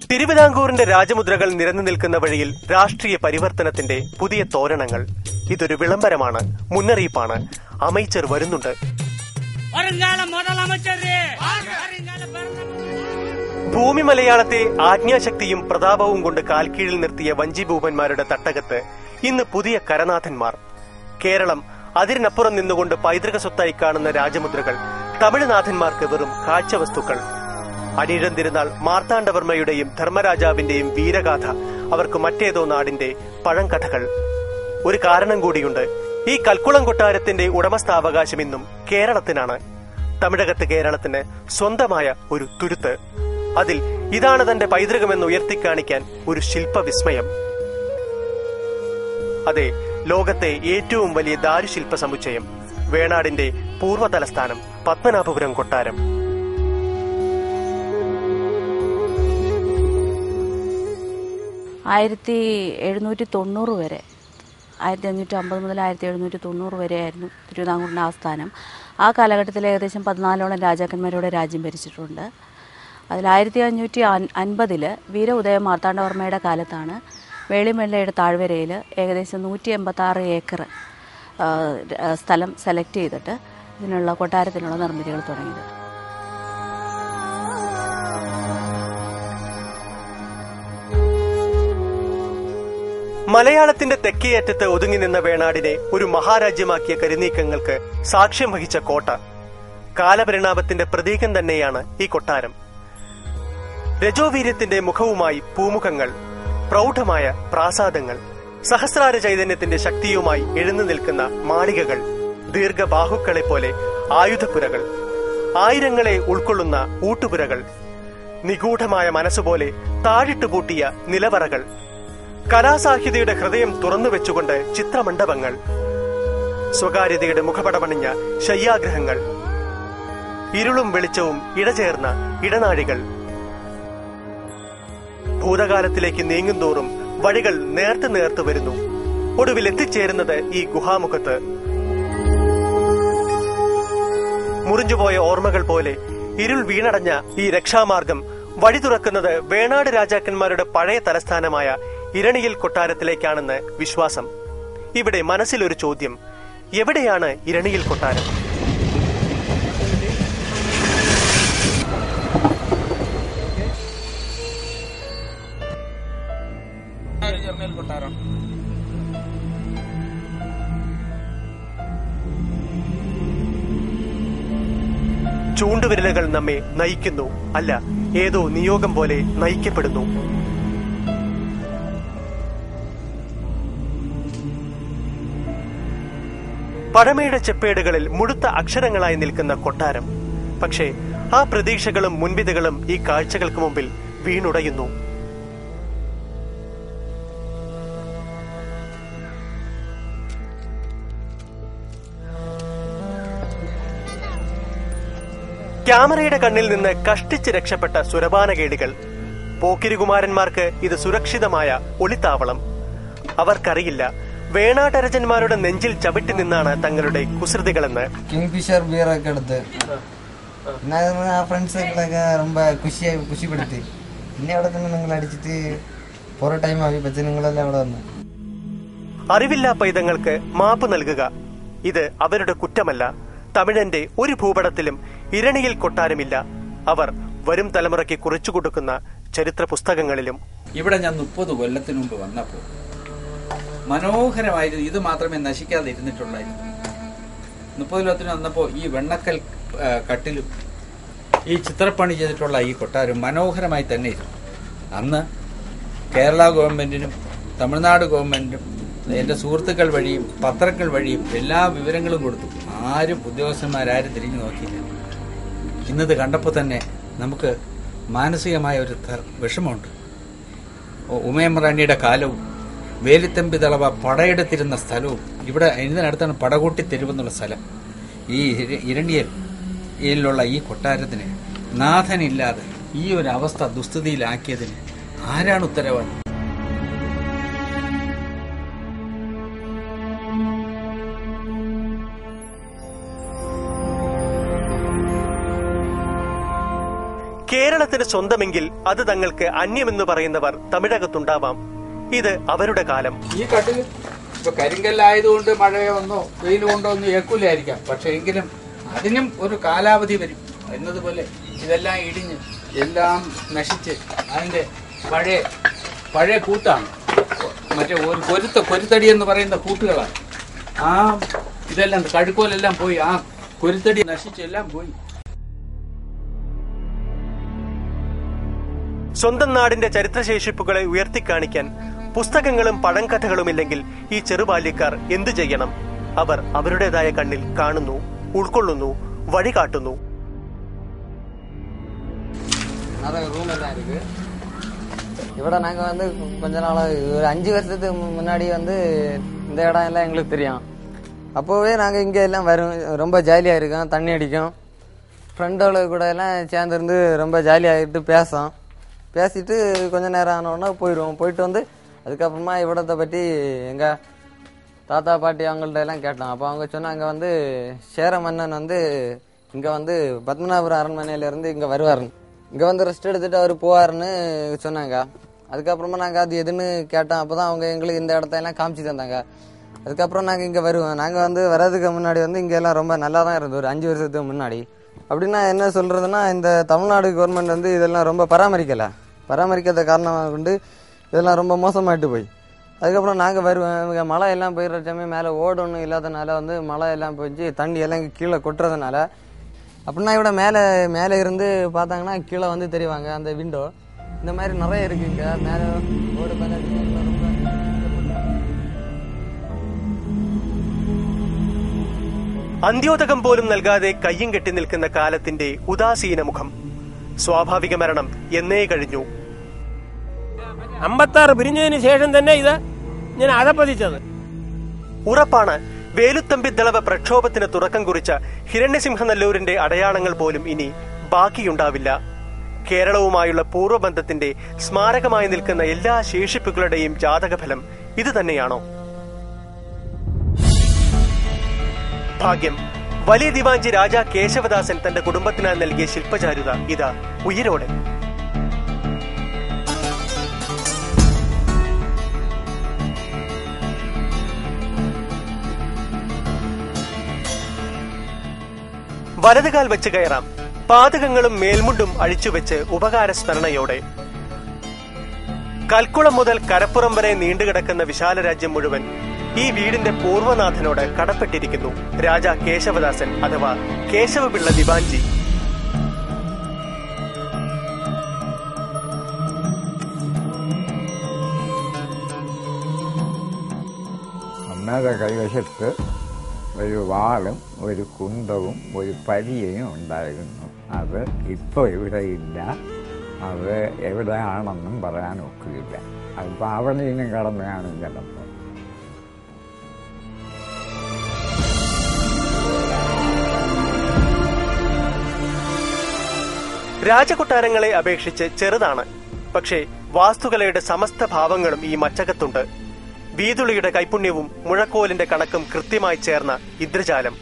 തിരുവിതാംകൂറിന്റെ രാജമുദ്രകൾ നിരന്നു നിൽക്കുന്ന വഴിയിൽ രാഷ്ട്രീയ പരിവർത്തനത്തിന്റെ പുതിയ തോരണങ്ങൾ ഇതൊരു വിളംബരമാണ് മുന്നറിയിപ്പാണ് അമൈച്ചർ വരുന്നുണ്ട് வருங்கால முதலமைச்சர் வருங்கால பிரதமர் ഭൂമി മലയാളത്തെ ആജ്ഞാശക്തിയും പ്രതാപവും കൊണ്ട് കാൽക്കീഴിൽ നിർത്തിയ വഞ്ചിഭൂപന്മാരുടെ തട്ടകത്ത് ഇന്ന് പുതിയ കരനാഥന്മാർ കേരളം അതിരിനപ്പുറം നിന്നുകൊണ്ട് പൈതൃക സ്വത്തായി കാണുന്ന രാജമുദ്രകൾ തമിഴ്നാഥന്മാർക്ക് വെറും കാഴ്ചവസ്തുക്കൾ അനിഴം തിരുനാൾ മാർത്താണ്ഡവർമ്മയുടെയും ധർമ്മരാജാവിന്റെയും വീരഗാഥ അവർക്ക് മറ്റേതോ നാടിന്റെ പഴങ്കഥകൾ ഒരു കാരണം കൂടിയുണ്ട് ഈ കൽക്കുളം കൊട്ടാരത്തിന്റെ ഉടമസ്ഥാവകാശം ഇന്നും കേരളത്തിനാണ് തമിഴകത്ത് കേരളത്തിന് സ്വന്തമായ ഒരു തുരുത്ത് അതിൽ ഇതാണ് തന്റെ പൈതൃകമെന്ന് ഉയർത്തിക്കാണിക്കാൻ ഒരു ശില്പവിസ്മയം അതെ ലോകത്തെ ഏറ്റവും വലിയ ദാരുശില്പ സമുച്ചയം വേണാടിന്റെ പൂർവ്വ തലസ്ഥാനം പത്മനാഭപുരം കൊട്ടാരം ആയിരത്തി എഴുന്നൂറ്റി തൊണ്ണൂറ് വരെ ആയിരത്തി അഞ്ഞൂറ്റി അമ്പത് മുതൽ ആയിരത്തി എഴുന്നൂറ്റി തൊണ്ണൂറ് വരെയായിരുന്നു തിരുവിതാംകൂറിൻ്റെ ആസ്ഥാനം ആ കാലഘട്ടത്തിൽ ഏകദേശം പതിനാലോളം രാജാക്കന്മാരോട് രാജ്യം ഭരിച്ചിട്ടുണ്ട് അതിൽ ആയിരത്തി അഞ്ഞൂറ്റി അൻപതിൽ വീര ഉദയ മാർത്താണ്ഡവർമ്മയുടെ കാലത്താണ് വേളിമെല്ലയുടെ താഴ്വരയിൽ ഏകദേശം നൂറ്റി എൺപത്താറ് ഏക്കർ ആ, സ്ഥലം സെലക്ട് ചെയ്തിട്ട് ഇതിനുള്ള കൊട്ടാരത്തിനുള്ള നിർമ്മിതികൾ തുടങ്ങിയത് മലയാളത്തിന്റെ തെക്കേയറ്റത്ത് ഒതുങ്ങി നിന്ന വേണാടിനെ ഒരു മഹാരാജ്യമാക്കിയ കരുനീക്കങ്ങൾക്ക് സാക്ഷ്യം വഹിച്ച കോട്ട കാലപരിണാമത്തിന്റെ പ്രതീകം തന്നെയാണ് ഈ കൊട്ടാരം രജോവീര്യത്തിന്റെ മുഖവുമായി പൂമുഖങ്ങൾ പ്രൗഢമായ പ്രാസാദങ്ങൾ സഹസ്രാര ചൈതന്യത്തിന്റെ ശക്തിയുമായി എഴുന്നു നിൽക്കുന്ന മാളികകൾ ദീർഘബാഹുക്കളെ പോലെ ആയുധപ്പുരകൾ ആയിരങ്ങളെ ഉൾക്കൊള്ളുന്ന ഊട്ടുപുരകൾ നിഗൂഢമായ മനസ്സുപോലെ താഴിട്ടു പൂട്ടിയ നിലവറകൾ കലാസാഹിത്യയുടെ ഹൃദയം തുറന്നു വെച്ചുകൊണ്ട് ചിത്രമണ്ഡപങ്ങൾ സ്വകാര്യതയുടെ മുഖപടമണിഞ്ഞ ശയ്യാഗ്രഹങ്ങൾ ഇരുളും വെളിച്ചവും ഇടചേർന്ന ഇടനാഴികൾ ഭൂതകാലത്തിലേക്ക് നീങ്ങുന്തോറും വഴികൾ നേർത്ത് നേർത്ത് വരുന്നു ഒടുവിൽ എത്തിച്ചേരുന്നത് ഈ ഗുഹാമുഖത്ത് മുറിഞ്ഞുപോയ ഓർമ്മകൾ പോലെ ഇരുൾ വീണടഞ്ഞ ഈ രക്ഷാമാർഗം വഴി തുറക്കുന്നത് വേണാട് രാജാക്കന്മാരുടെ പഴയ തലസ്ഥാനമായ ഇരണിയിൽ കൊട്ടാരത്തിലേക്കാണെന്ന് വിശ്വാസം ഇവിടെ മനസ്സിലൊരു ചോദ്യം എവിടെയാണ് ഇരണിയിൽ കൊട്ടാരം ചൂണ്ടുവിരലുകൾ നമ്മെ നയിക്കുന്നു അല്ല ഏതോ നിയോഗം പോലെ നയിക്കപ്പെടുന്നു പഴമയുടെ ചെപ്പേടുകളിൽ മുഴുത്ത അക്ഷരങ്ങളായി നിൽക്കുന്ന കൊട്ടാരം പക്ഷേ ആ പ്രതീക്ഷകളും മുൻവിധികളും ഈ കാഴ്ചകൾക്ക് മുമ്പിൽ വീണുടയുന്നു ക്യാമറയുടെ കണ്ണിൽ നിന്ന് കഷ്ടിച്ച് രക്ഷപ്പെട്ട സുരപാനകേടികൾ പോക്കിരികുമാരന്മാർക്ക് ഇത് സുരക്ഷിതമായ ഒളിത്താവളം അവർക്കറിയില്ല വേണാട്ടരജന്മാരുടെ നെഞ്ചിൽ ചവിട്ടി നിന്നാണ് തങ്ങളുടെ കുസൃതികളെന്ന് കിങ്ഫിഷർ ബിയർ ഒക്കെ എടുത്ത് പിന്നെ അത് ആ ഫ്രണ്ട്സുകളൊക്കെ ரொம்ப ಖುಷಿ ಖುಷಿപ്പെടുത്തി പിന്നെ അവിടെ തന്നെ നിങ്ങൾ അടിച്ചിട്ട് കുറെ ടൈം ആയി പക്ഷെ നിങ്ങളെല്ലാം അവിടെ വന്നു അറിവില്ലാ പൈതങ്ങൾക്ക് മാപ്പ് നൽകുക ഇത് അവരുടെ കുറ്റമല്ല തമിഴന്റെ ഒരു ഭൂപടത്തിലും ഇരണിയിൽ കൊട്ടാരമില്ല അവർ വരും തലമുറയ്ക്ക് കുറിച്ചു കൊടുക്കുന്ന ചരിത്ര പുസ്തകങ്ങളിലും ഇവിടെ ഞാൻ മുപ്പത് കൊല്ലത്തിന് മുമ്പ് വന്നപ്പോൾ മനോഹരമായിരുന്നു ഇത് മാത്രമേ നശിക്കാതെ ഇരുന്നിട്ടുള്ളായിരുന്നു മുപ്പത് കൊല്ലത്തിന് വന്നപ്പോൾ ഈ വെണ്ണക്കൽ ആ, കട്ടിലും ഈ ചിത്രപ്പണി ചെയ്തിട്ടുള്ള ഈ കൊട്ടാരം മനോഹരമായി തന്നെ ഇരുന്നു അന്ന് കേരള ഗവൺമെന്റിനും തമിഴ്നാട് ഗവൺമെന്റിനും എൻ്റെ സുഹൃത്തുക്കൾ വഴിയും പത്രങ്ങൾ വഴിയും എല്ലാ വിവരങ്ങളും കൊടുത്തു ആരും ഉദ്യോഗസ്ഥന്മാരാരും തിരിഞ്ഞു നോക്കിയില്ല ഇന്നത് കണ്ടപ്പോൾ തന്നെ നമുക്ക് മാനസികമായ ഒരു ത- വിഷമമുണ്ട് ഉ- ഉമയമ്രാണിയുടെ കാലവും വേലിത്തമ്പി തളവ പടയെടുത്തിരുന്ന സ്ഥലവും ഇവിടെ ഇതിനടുത്താണ് പടകൂട്ടി തെരുവെന്നുള്ള സ്ഥലം ഈ ഇര- ഇരണിയൽ യിലുള്ള ഈ കൊട്ടാരത്തിന് നാഥനില്ലാതെ ഈ ഒരു അവസ്ഥ ദുസ്ഥിതിയിലാക്കിയതിന് ആരാണ് ഉത്തരവാദി കേരളത്തിന് സ്വന്തമെങ്കിൽ അത് തങ്ങൾക്ക് അന്യമെന്ന് പറയുന്നവർ തമിഴകത്തുണ്ടാവാം ഇത് അവരുടെ കാലം ഈ കട്ടിൽ ഇപ്പൊ കരിങ്കല്ലായതുകൊണ്ട് മഴയോ ഒന്നോ വെയിൽ കൊണ്ടോ ഒന്നും ഏക്കൂലായിരിക്കാം പക്ഷെ എങ്കിലും അതിനും ഒരു കാലാവധി വരും എന്നതുപോലെ ഇതെല്ലാം ഇടിഞ്ഞ് എല്ലാം നശിച്ച് അതിന്റെ പഴയ പഴയ കൂട്ടാണ് മറ്റേ ഒരു കൊരുത്ത കൊരുത്തടി എന്ന് പറയുന്ന കൂട്ടുകളാണ് ആ ഇതെല്ലാം കഴുക്കോലെല്ലാം പോയി ആ കൊരുത്തടി നശിച്ചെല്ലാം പോയി സ്വന്തം നാടിന്റെ ചരിത്രശേഷിപ്പുകളെ ഉയർത്തിക്കാണിക്കാൻ പുസ്തകങ്ങളും പഴങ്കഥകളുമില്ലെങ്കിൽ ഈ ചെറുബാല്യക്കാർ എന്തു ചെയ്യണം അവർ അവരുടേതായ കണ്ണിൽ കാണുന്നു ഉൾക്കൊള്ളുന്നു വഴികാട്ടുന്നു நிறைய ரூம் எல்லாம் இருக்கு இவட நாங்க வந்து கொஞ்ச நாள் ஒரு அஞ்சு வருஷத்துக்கு முன்னாடி வந்து இந்த இடம் எல்லாம் எங்களுக்கு தெரியும் அப்போவே நாங்க இங்க எல்லாம் வரும் ரொம்ப ஜாலியா இருக்கோம் தண்ணி அடிக்கும் ஃப்ரெண்டோட கூட எல்லாம் சேர்ந்துருந்து ரொம்ப ஜாலியாகிட்டு பேசோம் பேசிட்டு கொஞ்ச நேரம் ஆனோடனே போயிடுவோம் போயிட்டு வந்து அதுக்கப்புறமா இவ்விடத்தை பற்றி எங்க தாத்தா பாட்டி அவங்கள்ட்ட எல்லாம் கேட்டோம் அப்போ அவங்க சொன்னாங்க வந்து சேர மன்னன் வந்து இங்கே வந்து பத்மநாபபுரம் அரண்மனையிலேருந்து இங்கே வருவாருன்னு இங்கே வந்து ரெஸ்ட் எடுத்துட்டு அவர் போவாருன்னு சொன்னாங்க அதுக்கப்புறமா நாங்கள் அது எதுன்னு கேட்டோம் அப்போ தான் அவங்க எங்களுக்கு இந்த இடத்த எல்லாம் காமிச்சு தந்தாங்க அதுக்கப்புறம் நாங்கள் இங்கே வருவோம் நாங்கள் வந்து வர்றதுக்கு முன்னாடி வந்து இங்கே எல்லாம் ரொம்ப நல்லா தான் இருந்தது ஒரு அஞ்சு வருஷத்துக்கு முன்னாடி அப்படின்னா என்ன சொல்கிறதுனா இந்த தமிழ்நாடு கவர்மெண்ட் வந்து இதெல்லாம் ரொம்ப பராமரிக்கலை பராமரிக்காத காரணமாக கொண்டு இதெல்லாம் ரொம்ப மோசமாயிட்டு போய் அதுக்கப்புறம் நாங்கள் வருவோம் இவங்க மழை எல்லாம் பெய்யுற சமயம் மேலே ஓடணும் இல்லாதனால வந்து மழை எல்லாம் போயிடுச்சு தண்ணி எல்லாம் இங்க கீழே கொட்டுறதுனால அப்படின்னா இவிட மேலே மேலே இருந்து பார்த்தாங்கன்னா கீழே வந்து தெரிவாங்க அந்த விண்டோ இந்த மாதிரி நிறைய இருக்கு இங்கே மேலே ஓடு மேலே ரொம்ப അന്ത്യോദകം പോലും നൽകാതെ കയ്യും കെട്ടി നിൽക്കുന്ന കാലത്തിന്റെ ഉദാസീന മുഖം സ്വാഭാവിക മരണം എന്നേ കഴിഞ്ഞു അമ്പത്താറ് പിരിഞ്ഞതിന് ശേഷം തന്നെ ഇത് ഞാൻ അതപ്പതിച്ചത് ഉറപ്പാണ് വേലുത്തമ്പി ദളവ പ്രക്ഷോഭത്തിന് തുടക്കം കുറിച്ച ഹിരണ്യസിംഹനല്ലൂരിന്റെ അടയാളങ്ങൾ പോലും ഇനി ബാക്കിയുണ്ടാവില്ല കേരളവുമായുള്ള പൂർവ്വബന്ധത്തിന്റെ സ്മാരകമായി നിൽക്കുന്ന എല്ലാ ശേഷിപ്പുകളുടെയും ജാതകഫലം ഇത് തന്നെയാണോ ഭാഗ്യം വലിയ ദിവാഞ്ചി രാജ കേശവദാസൻ തന്റെ കുടുംബത്തിനായി നൽകിയ ശില്പചാരുത ഇതാ ഉയിരോടെ വലതുകാൽ വെച്ച് കയറാം പാതകങ്ങളും മേൽമുണ്ടും അഴിച്ചുവെച്ച് ഉപകാര സ്മരണയോടെ കൽക്കുളം മുതൽ കരപ്പുറം വരെ നീണ്ടുകിടക്കുന്ന വിശാല രാജ്യം മുഴുവൻ ഈ വീടിന്റെ പൂർവ്വനാഥനോട് കടപ്പെട്ടിരിക്കുന്നു രാജ കേശവദാസൻ അഥവാ കേശവപിള്ള ദിവാഞ്ചി അമ്മയുടെ കൈവശത്ത് ഒരു വാളും ഒരു കുന്തവും ഒരു പരിയയും ഉണ്ടായിരുന്നു അത് ഇപ്പോൾ ഇവിടെ ഇല്ല അത് എവിടെയാണെന്നും പറയാൻ ഒക്കില്ല അത് പാവനീനും കടമയാണ് ചിലപ്പോൾ രാജകൊട്ടാരങ്ങളെ അപേക്ഷിച്ച് ചെറുതാണ് പക്ഷേ വാസ്തുകലയുടെ സമസ്ത ഭാവങ്ങളും ഈ മച്ചകത്തുണ്ട് വീതുളിയുടെ കൈപുണ്യവും മുഴക്കോലിന്റെ കണക്കും കൃത്യമായി ചേർന്ന ഇന്ദ്രജാലം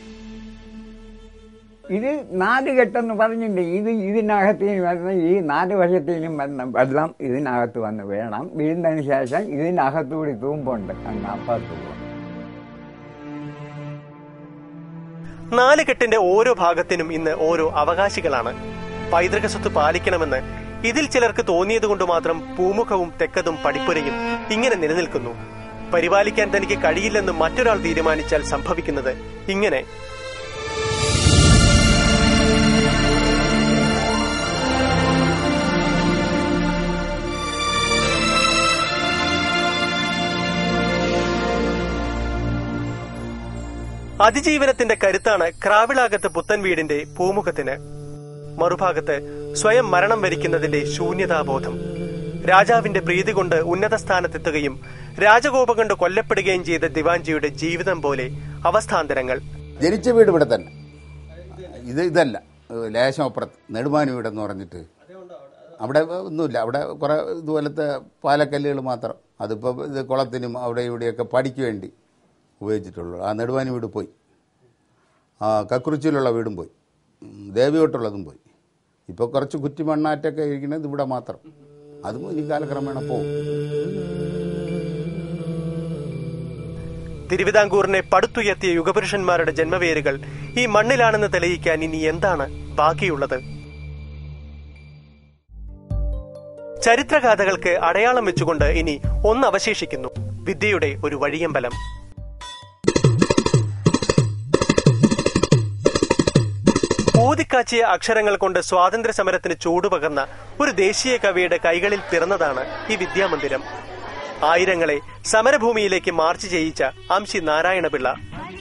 ഇത് നാല് കെട്ടെന്ന് പറഞ്ഞിട്ടുണ്ട് ഇത് ഇതിനകത്തേനും വരുന്ന ഈ നാല് വശത്തേനും വരുന്ന വെള്ളം ഇതിനകത്ത് വന്ന് വേണം വീഴുന്നതിന് ശേഷം ഇതിനകത്തുകൂടി തൂമ്പുണ്ട് അങ്ങ് അപ്പുറത്ത് പോകും നാല് കെട്ടിന്റെ ഓരോ ഭാഗത്തിനും ഇന്ന് ഓരോ അവകാശികളാണ് പൈതൃക സ്വത്ത് പാലിക്കണമെന്ന് ഇതിൽ ചിലർക്ക് തോന്നിയതുകൊണ്ട് മാത്രം പൂമുഖവും തെക്കതും പടിപ്പുരയും ഇങ്ങനെ നിലനിൽക്കുന്നു പരിപാലിക്കാൻ തനിക്ക് കഴിയില്ലെന്ന് മറ്റൊരാൾ തീരുമാനിച്ചാൽ സംഭവിക്കുന്നത് ഇങ്ങനെ അതിജീവനത്തിന്റെ കരുത്താണ് ക്രാവിളാകത്ത് പുത്തൻ വീടിന്റെ പൂമുഖത്തിന് മറുഭാഗത്ത് സ്വയം മരണം വരിക്കുന്നതിന്റെ ശൂന്യതാബോധം രാജാവിന്റെ പ്രീതി കൊണ്ട് ഉന്നത സ്ഥാനത്തെത്തുകയും രാജകോപം കൊണ്ട് കൊല്ലപ്പെടുകയും ചെയ്ത ദിവാഞ്ചിയുടെ ജീവിതം പോലെ അവസ്ഥാന്തരങ്ങൾ ജനിച്ച വീട് ഇവിടെ തന്നെ ഇത് ഇതല്ല ഏഹ് ലേശം അപ്പുറത്ത് നെടുമാനി വീടെന്ന് പറഞ്ഞിട്ട് അവിടെ ഒന്നുമില്ല അവിടെ കുറേ ഇതുപോലത്തെ പാലക്കല്ലുകൾ മാത്രം അതിപ്പോൾ ഇത് കുളത്തിനും അവിടെ ഇവിടെയൊക്കെ പടിക്ക് വേണ്ടി ഉപയോഗിച്ചിട്ടുള്ളൂ ആ നെടുമാനി വീട് പോയി ആ കക്കുറിച്ചിയിലുള്ള വീടും പോയി ഉം, ദേവിയോട്ടുള്ളതും പോയി ഇപ്പോൾ കുറച്ച് കുറ്റിമണ്ണാറ്റൊക്കെ ഇരിക്കുന്നത് ഇവിടെ മാത്രം അതും ഇനി കാലക്രമേണ പോകും തിരുവിതാംകൂറിനെ പടുത്തുയർത്തിയ യുഗപുരുഷന്മാരുടെ ജന്മവേരുകൾ ഈ മണ്ണിലാണെന്ന് തെളിയിക്കാൻ ഇനി എന്താണ് ബാക്കിയുള്ളത് ചരിത്രഗാഥകൾക്ക് അടയാളം വെച്ചുകൊണ്ട് ഇനി ഒന്ന് അവശേഷിക്കുന്നു വിദ്യയുടെ ഒരു വഴിയമ്പലം ഊതിക്കാച്ചിയ അക്ഷരങ്ങൾ കൊണ്ട് സ്വാതന്ത്ര്യ സമരത്തിന് ചൂടുപകർന്ന ഒരു ദേശീയ കവിയുടെ കൈകളിൽ പിറന്നതാണ് ഈ വിദ്യാമന്ദിരം ആയിരങ്ങളെ സമരഭൂമിയിലേക്ക് മാർച്ച് ചെയ്യിച്ച അംശി നാരായണപിള്ള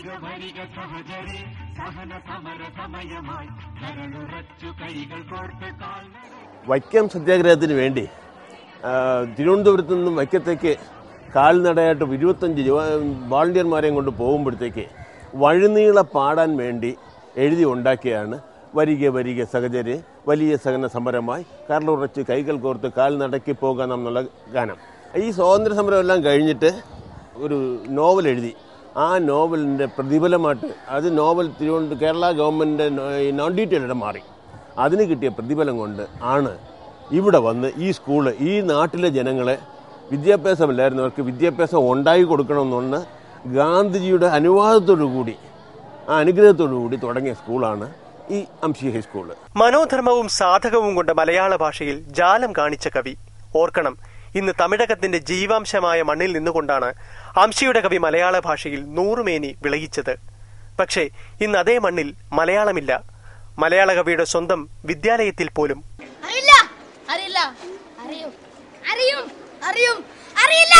വൈക്കം സത്യാഗ്രഹത്തിന് വേണ്ടി ആ, തിരുവനന്തപുരത്ത് നിന്നും വൈക്കത്തേക്ക് കാൽനടയായിട്ട് ഇരുപത്തഞ്ച് യുവ വാളണ്ടിയർമാരെയും കൊണ്ട് പോകുമ്പോഴത്തേക്ക് വഴിനീള പാടാൻ വേണ്ടി എഴുതി ഉണ്ടാക്കിയാണ് വരിക വരിക സഹചര്യ വലിയ സഹന സമരമായി കരളുറച്ച് കൈകൾ കോർത്ത് കാൽനടക്കി പോകാം എന്നുള്ള ഗാനം ഈ സ്വാതന്ത്ര്യ സമരം എല്ലാം കഴിഞ്ഞിട്ട് ഒരു നോവൽ എഴുതി ആ നോവലിൻ്റെ പ്രതിഫലമായിട്ട് അത് novel Thiruvananthapuram Kerala government non detailed മാറി അതിന് കിട്ടിയ പ്രതിഫലം കൊണ്ട് ആണ് ഇവിടെ വന്ന് ഈ സ്കൂള് ഈ നാട്ടിലെ ജനങ്ങളെ വിദ്യാഭ്യാസമില്ലായിരുന്നവർക്ക് വിദ്യാഭ്യാസം ഉണ്ടാക്കി കൊടുക്കണമെന്ന് ഗാന്ധിജിയുടെ അനുവാദത്തോടു കൂടി ആ അനുഗ്രഹത്തോടു കൂടി തുടങ്ങിയ സ്കൂളാണ് ഈ അംശി ഹൈസ്കൂള് മനോധർമ്മവും സാധകവും കൊണ്ട് മലയാള ഭാഷയിൽ ജാലം കാണിച്ച കവി ഓർക്കണം ഇന്ന് തമിഴകത്തിന്റെ ജീവാംശമായ മണ്ണിൽ നിന്നുകൊണ്ടാണ് അംശിയുടെ കവി മലയാള ഭാഷയിൽ നൂറുമേനി വിളയിച്ചത് പക്ഷേ ഇന്ന് അതേ മണ്ണിൽ മലയാളമില്ല മലയാള കവിയുടെ സ്വന്തം വിദ്യാലയത്തിൽ പോലും അറിയില്ല അറിയില്ല അറിയും അറിയും അറിയും അറിയില്ല